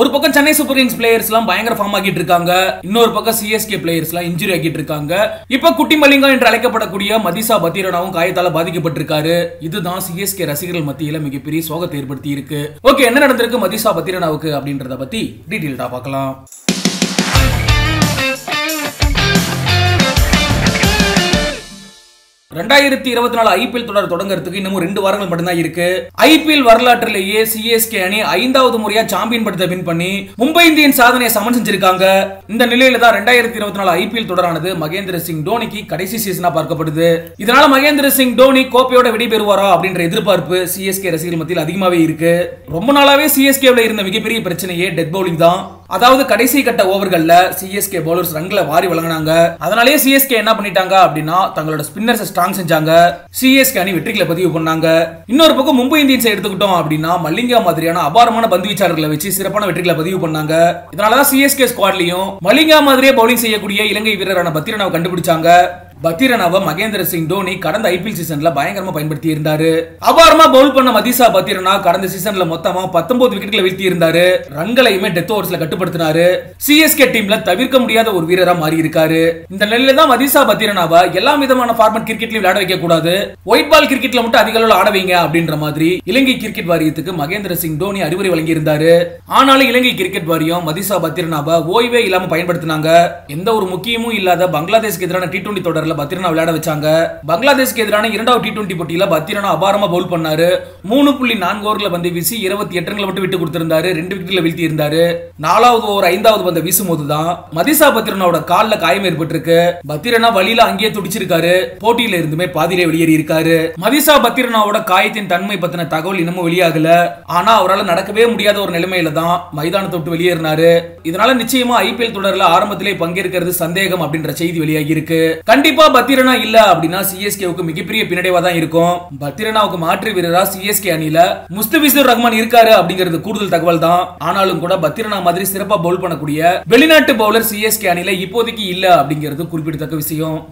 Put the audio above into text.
ஒரு பக்கம் Chennai super Kings players எல்லாம் பயங்கர ஃபார்ம் ஆகிட்டு இருக்காங்க இன்னொரு பக்கம் சிஎஸ்கே பிளேயர்ஸ் எல்லாம் இன்ஜுரி ஆகிட்டு இருக்காங்க இப்ப குட்டி மலிங்கா என்று அழைக்கப்படக்கூடிய மதிசா பத்திரனாவும் காயத்தால பாதிக்கப்பட்டிருக்காரு இதுதான் சிஎஸ்கே ரசிகர்கள் மத்தியில மிகப்பெரிய சோகத்தை ஏற்படுத்தி இருக்கு ஓகே என்ன நடந்திருக்கு மதிசா பத்திரனாவுக்கு அப்படின்றத பத்தி டீட்டெயில்டா பார்க்கலாம் ரெண்டாயிரத்தி இருபத்தி நாலு ஐபிஎல் தொடர் தொடங்குறதுக்கு இன்னமும் ரெண்டு வாரங்கள் மட்டும்தான் இருக்கு ஐபிஎல் வரலாற்றிலேயே சிஎஸ்கே அணி ஐந்தாவது முறையா சாம்பியன் பட்டத்தை வின் பண்ணி மும்பை இந்தியன்ஸ் சாதனையை சமன் செஞ்சிருக்காங்க இந்த நிலையில தான் ரெண்டாயிரத்தி இருபத்தி நாலு ஐபிஎல் தொடரானது மகேந்திர சிங் தோனிக்கு கடைசி சீசனா பார்க்கப்படுது இதனால மகேந்திர சிங் தோனி கோப்பையோட விடைபெறுவாரா அப்படின்ற எதிர்பார்ப்பு சிஎஸ்கே ரசிகர்கள் மத்தியில் அதிகமாவே இருக்கு ரொம்ப நாளாவே சிஎஸ்கேவில் இருந்த மிகப்பெரிய பிரச்சனையே டெத் பவுலிங் தான் அதாவது கடைசி கட்ட ஓவர்கள்ல சிஎஸ்கே பவுலர்ஸ் ரன்களை வாரி வழங்கினாங்க அதனாலேயே சிஎஸ்கே என்ன பண்ணிட்டாங்க அப்படின்னா தங்களோட ஸ்பின்னர்ஸ் ஸ்ட்ராங் செஞ்சாங்க சிஎஸ்கே அணி வெற்றிகளை பதிவு பண்ணாங்க இன்னொரு பக்கம் மும்பை இந்தியன்ஸ் எடுத்துக்கிட்டோம் அப்படின்னா மல்லிங்கா மாதிரியான அபாரமான பந்து வீச்சாளர்களை வச்சு சிறப்பான வெற்றிகளை பதிவு பண்ணாங்க இதனாலதான் சிஎஸ்கே ஸ்குவாட்லயும் மல்லிங்கா மாதிரியே பவுலிங் செய்யக்கூடிய இலங்கை வீரரான பத்திரனாவை கண்டுபிடிச்சாங்க பத்திரனாவை மகேந்திர சிங் தோனி கடந்த ஐபிஎல் சீசன்ல பயங்கரமா பயன்படுத்தி இருந்தாரு அபாரமா பவுல் பண்ண மதிசா பத்திரனா கடந்த சீசன்ல மொத்தமா 19 விக்கெட்களை வீழ்த்தி இருந்தாரு ரன்களையுமே டெத் ஓவர்ஸ்ல கட்டுப்படுத்தினாரு சிஎஸ்கே டீம்ல தவிர்க்க முடியாத ஒரு வீரரா மாறி இருக்காரு இந்த நிலையில தான் மதிசா பத்திரனாவை எல்லா விதமான ஃபார்மட் கிரிக்கெட்லயும் விளையாட வைக்க கூடாது ஒயிட் பால் கிரிக்கெட்ல மட்டும் அதிக அளவில் ஆட வைங்க அப்படின்ற மாதிரி இலங்கை கிரிக்கெட் வாரியத்துக்கு மகேந்திர சிங் தோனி அறிவுரை வழங்கி இருந்தாரு ஆனாலும் இலங்கை கிரிக்கெட் வாரியம் மதிசா பத்திரனாவை ஓய்வே இல்லாம பயன்படுத்தினாங்க எந்த ஒரு முக்கியமும் இல்லாத பங்களாதேஷ்க்கு எதிரான டி டுவெண்டி தொடர்ல பத்திரனா விளையாட வச்சாங்க பங்களாதேஷ்க்கு எதிரான இரண்டாவது டி டுவெண்டி போட்டியில பத்திரனா அபாரமா பவுல் பண்ணாரு மூணு புள்ளி நான்கு ஓவர்ல வந்து வீசி இருபத்தி எட்டு ரன்களை மட்டும் விட்டு கொடுத்திருந்தாரு ரெண்டு விக்கெட்ல வீழ்த்தி இருந்தாரு நாலாவது ஓவர் ஐந்தாவது பந்த வீசும் போதுதான் மதிசா பத்திரனாவோட கால்ல காயம் ஏற்பட்டிருக்கு பத்திரனா வழியில அங்கேயே துடிச்சிருக்காரு போட்டியில இருந்துமே பாதியிலே வெளியேறி இருக்காரு மதிசா பத்திரனாவோட காயத்தின் தன்மை பத்தின தகவல் இன்னமும் வெளியாகல ஆனா அவரால் நடக்கவே முடியாத ஒரு நிலைமையில தான் மைதானத்தை விட்டு வெளியேறினாரு இதனால நிச்சயமா ஐபிஎல் தொடர்ல ஆரம்பத்திலே பங்கேற்கிறது சந்தேகம் அப்படின்ற செய்தி வெளியாகி இருக்கு கண்டிப்பா பத்திரனா இல்ல அப்படின்னா சிஎஸ்கேவுக்கு மிகப்பெரிய பின்னடைவா தான் இருக்கும் பத்திரனாவுக்கு மாற்று வீரரா சிஎஸ்கே அணியில முஸ்தபிசுர் ரஹ்மான் இருக்காரு அப்படிங்கிறது கூடுதல் தகவல் தான் ஆனாலும் கூட பத்திரனா மாதிரி சிறப்பா பவுல் பண்ணக்கூடிய வெளிநாட்டு பவுலர் சிஎஸ்கே அணியில இப்போதைக்கு இல்ல அப்படிங்கிறது குறிப்பிடத்தக்க விஷயம்